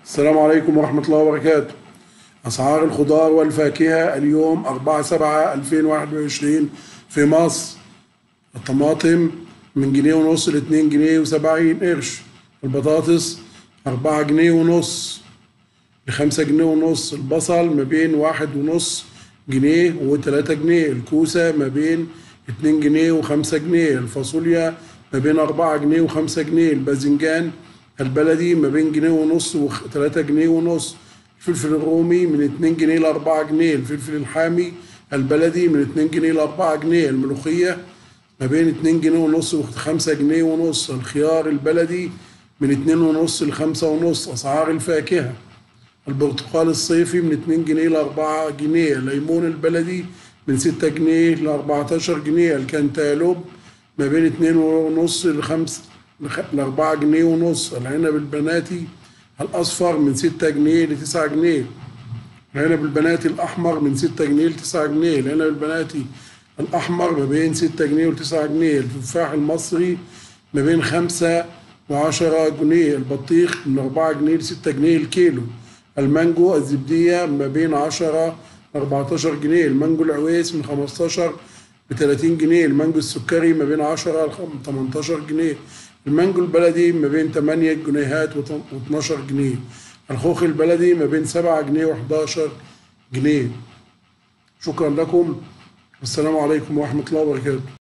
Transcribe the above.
السلام عليكم ورحمة الله وبركاته أسعار الخضار والفاكهة اليوم 4 7 2021 في مصر الطماطم من جنيه ونص ل 2 جنيه و70 قرش البطاطس 4 جنيه ونص ل 5 جنيه ونص البصل ما بين واحد ونص جنيه و3 جنيه الكوسة ما بين 2 جنيه و5 جنيه الفاصوليا ما بين 4 جنيه و5 جنيه الباذنجان البلدي ما بين جنيه ونص و3 جنيه ونص الفلفل الرومي من 2 جنيه ل 4 جنيه الفلفل الحامي البلدي من 2 جنيه ل 4 جنيه الملوخية ما بين 2 جنيه ونص و5 جنيه ونص الخيار البلدي من 2 ونص ل 5 ونص أسعار الفاكهة البرتقال الصيفي من 2 جنيه ل 4 جنيه الليمون البلدي من 6 جنيه ل 14 جنيه الكنتالوب ما بين 2 ونص ل 5 ل 4 جنيه ونص العنب البناتي الأصفر من 6 جنيه ل 9 جنيه العنب البناتي الأحمر من 6 جنيه ل 9 جنيه العنب البناتي الأحمر ما بين 6 جنيه و 9 جنيه التفاح المصري ما بين 5 و 10 جنيه البطيخ من 4 جنيه ل 6 جنيه الكيلو المانجو الزبدية ما بين 10 ل 14 جنيه المانجو العويس من 15 ب 30 جنيه المانجو السكري ما بين 10 ل 18 جنيه المانجو البلدي ما بين 8 جنيهات و 12 جنيه الخوخ البلدي ما بين 7 جنيه و 11 جنيه شكرا لكم والسلام عليكم ورحمة الله وبركاته